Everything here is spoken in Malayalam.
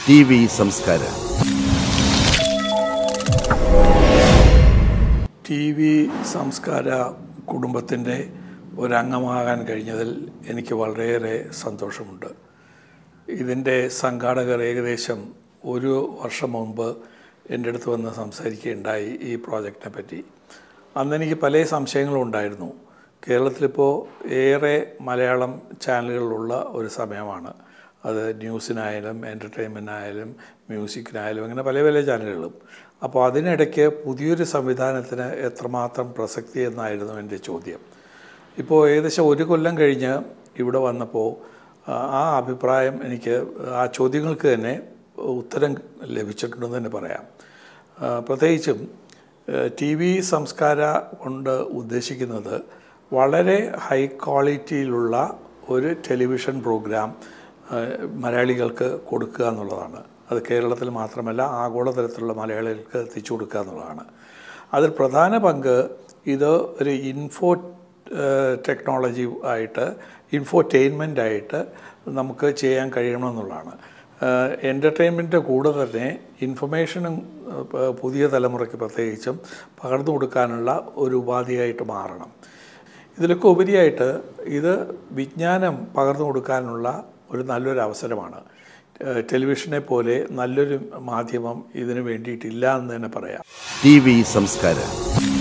ടി വി സംസ്കാരം ടി വി സംസ്കാര കുടുംബത്തിൻ്റെ ഒരംഗമാകാൻ കഴിഞ്ഞതിൽ എനിക്ക് വളരെയേറെ സന്തോഷമുണ്ട് ഇതിൻ്റെ സംഘാടകർ ഏകദേശം ഒരു വർഷം മുമ്പ് എൻ്റെ അടുത്ത് വന്ന് സംസാരിക്കുകയുണ്ടായി ഈ പ്രോജക്റ്റിനെ പറ്റി അന്ന് എനിക്ക് പല സംശയങ്ങളും ഉണ്ടായിരുന്നു കേരളത്തിലിപ്പോൾ ഏറെ മലയാളം ചാനലുകളുള്ള ഒരു സമയമാണ് അത് ന്യൂസിനായാലും എൻ്റർടൈൻമെൻറ്റിനായാലും മ്യൂസിക്കിനായാലും അങ്ങനെ പല പല ചാനലുകളും അപ്പോൾ അതിനിടയ്ക്ക് പുതിയൊരു സംവിധാനത്തിന് എത്രമാത്രം പ്രസക്തി എന്നായിരുന്നു എൻ്റെ ചോദ്യം ഇപ്പോൾ ഏകദേശം ഒരു കൊല്ലം കഴിഞ്ഞ് ഇവിടെ വന്നപ്പോൾ ആ, ആ അഭിപ്രായം എനിക്ക് ആ ചോദ്യങ്ങൾക്ക് തന്നെ ഉത്തരം ലഭിച്ചിട്ടുണ്ടെന്ന് തന്നെ പറയാം ആ, പ്രത്യേകിച്ചും ടി വി സംസ്കാര കൊണ്ട് ഉദ്ദേശിക്കുന്നത് വളരെ ഹൈ ക്വാളിറ്റിയിലുള്ള ഒരു ടെലിവിഷൻ പ്രോഗ്രാം ആ, മലയാളികൾക്ക് കൊടുക്കുക എന്നുള്ളതാണ് അത് കേരളത്തിൽ മാത്രമല്ല ആഗോളതലത്തിലുള്ള മലയാളികൾക്ക് എത്തിച്ചു കൊടുക്കുക എന്നുള്ളതാണ് അതിൽ പ്രധാന പങ്ക് ഇത് ഒരു ഇൻഫോ ടെക്നോളജി ആയിട്ട് ഇൻഫോർടൈൻമെൻ്റ് ആയിട്ട് നമുക്ക് ചെയ്യാൻ കഴിയണമെന്നുള്ളതാണ് എൻ്റർടൈൻമെൻറ്റിൻ്റെ കൂടെ തന്നെ ഇൻഫർമേഷനും ഏഹ്, പുതിയ തലമുറയ്ക്ക് പ്രത്യേകിച്ചും പകർന്നു കൊടുക്കാനുള്ള ഒരു ഉപാധിയായിട്ട് മാറണം ഇതിലൊക്കെ ഉപരിയായിട്ട് ഇത് വിജ്ഞാനം പകർന്നു കൊടുക്കാനുള്ള ഒരു നല്ലൊരു അവസരമാണ് ഏഹ്, ടെലിവിഷനെ പോലെ നല്ലൊരു മാധ്യമം ഇതിന് വേണ്ടിയിട്ടില്ല എന്ന് തന്നെ പറയാം ടി വി സംസ്കാരം